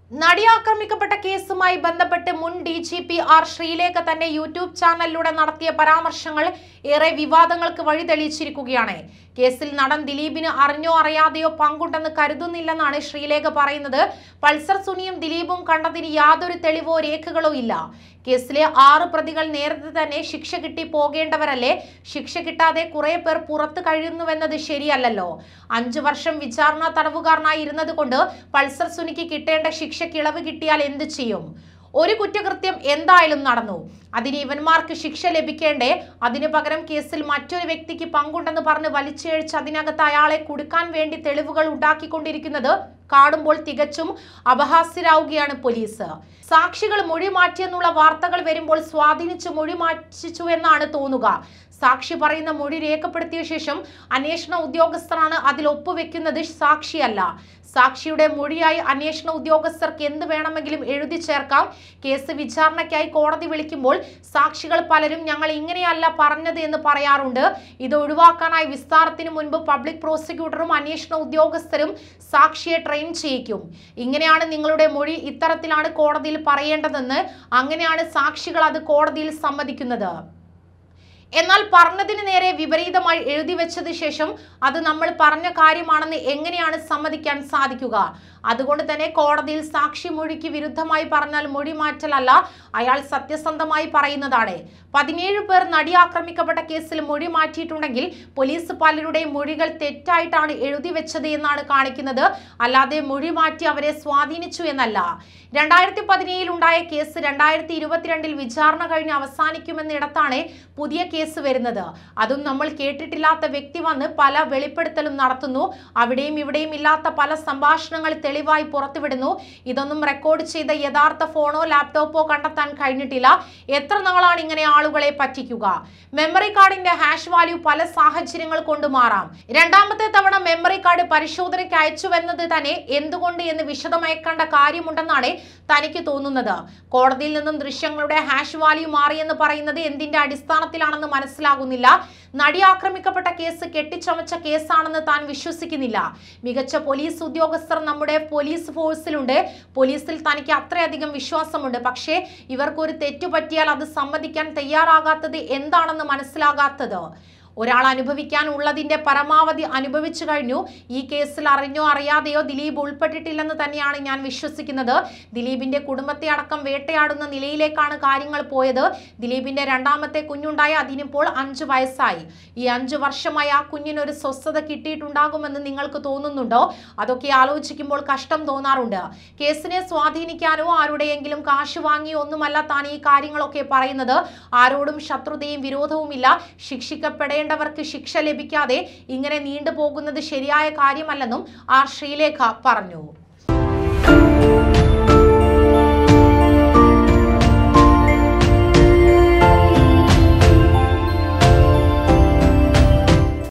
നടി ആക്രമിക്കപ്പെട്ട കേസുമായി ബന്ധപ്പെട്ട് മുൻ D G P R Sreelekha തന്നെ യൂട്യൂബ് ചാനലിലൂടെ നടത്തിയ പരാമർശങ്ങൾ ഏറെ വിവാദങ്ങൾക്ക് വഴിതെളിയിച്ചിരിക്കുകയാണ് കേസിൽ നടൻ ദിലീപിന് അറിഞ്ഞോ അറിയാതെയോ പങ്കുണ്ടെന്ന് കരുതുന്നില്ലെന്നാണ് ശ്രീലേഖ പറയുന്നത് പൾസർ സുനിയും ദിലീപും കണ്ടതിന് യാതൊരു തെളിവോ രേഖകളോ ഇല്ല കേസിലെ ആറ് പ്രതികൾ നേരത്തെ തന്നെ ശിക്ഷ കിട്ടി പോകേണ്ടവരല്ലേ ശിക്ഷ കിട്ടാതെ കുറെ പേർ പുറത്തു കഴിയുന്നുവെന്നത് ശരിയല്ലല്ലോ അഞ്ചു വർഷം വിചാരണ തടവുകാരനായി ഇരുന്നത് കൊണ്ട് പൾസർ സുനിക്ക് കിട്ടേണ്ട ശിക്ഷയ്ക്ക് ഇളവ് കിട്ടിയാൽ എന്ത് ചെയ്യും ഒരു കുറ്റകൃത്യം എന്തായാലും നടന്നു അതിന് ഇവന്മാർക്ക് ശിക്ഷ ലഭിക്കേണ്ടേ അതിനു പകരം കേസിൽ മറ്റൊരു വ്യക്തിക്ക് പങ്കുണ്ടെന്ന് പറഞ്ഞ് വലിച്ചിഴച്ച് അതിനകത്ത് അയാളെ കുടുക്കാൻ വേണ്ടി തെളിവുകൾ ഉണ്ടാക്കിക്കൊണ്ടിരിക്കുന്നത് കാണുമ്പോൾ തികച്ചും അപഹാസ്യരാവുകയാണ് പോലീസ് സാക്ഷികൾ മൊഴി മാറ്റിയെന്നുള്ള വാർത്തകൾ വരുമ്പോൾ സ്വാധീനിച്ച് മൊഴി മാറ്റിച്ചു എന്നാണ് തോന്നുക സാക്ഷി പറയുന്ന മൊഴി രേഖപ്പെടുത്തിയ ശേഷം അന്വേഷണ ഉദ്യോഗസ്ഥരാണ് അതിൽ ഒപ്പുവെക്കുന്നത് സാക്ഷിയല്ല സാക്ഷിയുടെ മൊഴിയായി അന്വേഷണ ഉദ്യോഗസ്ഥർക്ക് എന്ത് വേണമെങ്കിലും എഴുതി ചേർക്കാം കേസ് വിചാരണയ്ക്കായി കോടതി വിളിക്കുമ്പോൾ സാക്ഷികൾ പലരും ഞങ്ങൾ ഇങ്ങനെയല്ല പറഞ്ഞത് എന്ന് പറയാറുണ്ട് ഇത് ഒഴിവാക്കാനായി വിസ്താരത്തിന് മുൻപ് പബ്ലിക് പ്രോസിക്യൂട്ടറും അന്വേഷണ ഉദ്യോഗസ്ഥരും സാക്ഷിയെ ട്രെയിൻ ചെയ്യിക്കും ഇങ്ങനെയാണ് നിങ്ങളുടെ മൊഴി ഇത്തരത്തിലാണ് കോടതിയിൽ പറയേണ്ടതെന്ന് അങ്ങനെയാണ് സാക്ഷികൾ അത് കോടതിയിൽ സമ്മതിക്കുന്നത് എന്നാൽ പറഞ്ഞതിന് നേരെ വിപരീതമായി എഴുതി വെച്ചത് ശേഷം അത് നമ്മൾ പറഞ്ഞ കാര്യമാണെന്ന് എങ്ങനെയാണ് സമ്മതിക്കാൻ സാധിക്കുക അതുകൊണ്ട് തന്നെ കോടതിയിൽ സാക്ഷി മൊഴിക്ക് വിരുദ്ധമായി പറഞ്ഞാൽ മൊഴി മാറ്റലല്ല അയാൾ സത്യസന്ധമായി പറയുന്നതാണ് പതിനേഴ് പേർ നടി ആക്രമിക്കപ്പെട്ട കേസിൽ മൊഴി മാറ്റിയിട്ടുണ്ടെങ്കിൽ പോലീസ് പലരുടെയും മൊഴികൾ തെറ്റായിട്ടാണ് എഴുതി വെച്ചത് എന്നാണ് കാണിക്കുന്നത് അല്ലാതെ മൊഴി മാറ്റി അവരെ സ്വാധീനിച്ചു എന്നല്ല രണ്ടായിരത്തി പതിനേഴിൽ ഉണ്ടായ കേസ് രണ്ടായിരത്തി ഇരുപത്തിരണ്ടിൽ വിചാരണ കഴിഞ്ഞ് അവസാനിക്കുമെന്നിടത്താണ് പുതിയ കേസ് വരുന്നത് അതും നമ്മൾ കേട്ടിട്ടില്ലാത്ത വ്യക്തി വന്ന് പല വെളിപ്പെടുത്തലും നടത്തുന്നു അവിടെയും ഇവിടെയും ഇല്ലാത്ത പല സംഭാഷണങ്ങൾ തെളിവായി പുറത്തുവിടുന്നു ഇതൊന്നും റെക്കോർഡ് ചെയ്ത യഥാർത്ഥ ഫോണോ ലാപ്ടോപ്പോ കണ്ടെത്താൻ കഴിഞ്ഞിട്ടില്ല എത്ര നാളാണ് ഇങ്ങനെ ആളുകളെ പറ്റിക്കുക മെമ്മറി കാർഡിന്റെ ഹാഷ് വാല്യൂ പല സാഹചര്യങ്ങൾ കൊണ്ട് മാറാം രണ്ടാമത്തെ തവണ മെമ്മറി കാർഡ് പരിശോധനയ്ക്ക് അയച്ചുവെന്നത് തന്നെ എന്തുകൊണ്ട് എന്ന് വിശദമയക്കേണ്ട കാര്യമുണ്ടെന്നാണ് തനിക്ക് തോന്നുന്നത് കോടതിയിൽ നിന്നും ദൃശ്യങ്ങളുടെ ഹാഷ് വാല്യൂ മാറിയെന്ന് പറയുന്നത് എന്തിന്റെ അടിസ്ഥാനത്തിലാണെന്ന് മനസ്സിലാകുന്നില്ല നടി ആക്രമിക്കപ്പെട്ട കേസ് കെട്ടിച്ചമച്ച കേസാണെന്ന് താൻ വിശ്വസിക്കുന്നില്ല മികച്ച പോലീസ് ഉദ്യോഗസ്ഥർ നമ്മുടെ പോലീസ് ഫോഴ്സിലുണ്ട് പോലീസിൽ തനിക്ക് അത്രയധികം വിശ്വാസമുണ്ട് പക്ഷേ ഇവർക്കൊരു തെറ്റു പറ്റിയാൽ അത് സമ്മതിക്കാൻ തയ്യാറാകാത്തത് എന്താണെന്ന് മനസ്സിലാകാത്തത് ഒരാൾ അനുഭവിക്കാൻ ഉള്ളതിന്റെ പരമാവധി അനുഭവിച്ചു കഴിഞ്ഞു ഈ കേസിൽ അറിഞ്ഞോ അറിയാതെയോ ദിലീപ് ഉൾപ്പെട്ടിട്ടില്ലെന്ന് തന്നെയാണ് ഞാൻ വിശ്വസിക്കുന്നത് ദിലീപിന്റെ കുടുംബത്തെ അടക്കം വേട്ടയാടുന്ന നിലയിലേക്കാണ് കാര്യങ്ങൾ പോയത് ദിലീപിന്റെ രണ്ടാമത്തെ കുഞ്ഞുണ്ടായ അതിനിപ്പോൾ അഞ്ചു വയസ്സായി ഈ അഞ്ചു വർഷമായി ആ കുഞ്ഞിനൊരു സ്വസ്ഥത കിട്ടിയിട്ടുണ്ടാകുമെന്ന് നിങ്ങൾക്ക് തോന്നുന്നുണ്ടോ അതൊക്കെ ആലോചിക്കുമ്പോൾ കഷ്ടം തോന്നാറുണ്ട് കേസിനെ സ്വാധീനിക്കാനോ ആരുടെയെങ്കിലും കാശ് വാങ്ങിയോ ഒന്നുമല്ല താൻ ഈ കാര്യങ്ങളൊക്കെ പറയുന്നത് ആരോടും ശത്രുതയും വിരോധവുമില്ല ശിക്ഷിക്കപ്പെടേണ്ടവർക്ക് ശിക്ഷ ലഭിക്കാതെ ഇങ്ങനെ നീണ്ടുപോകുന്നത് ശരിയായ കാര്യമല്ലെന്നും ആർ ശ്രീലേഖ പറഞ്ഞു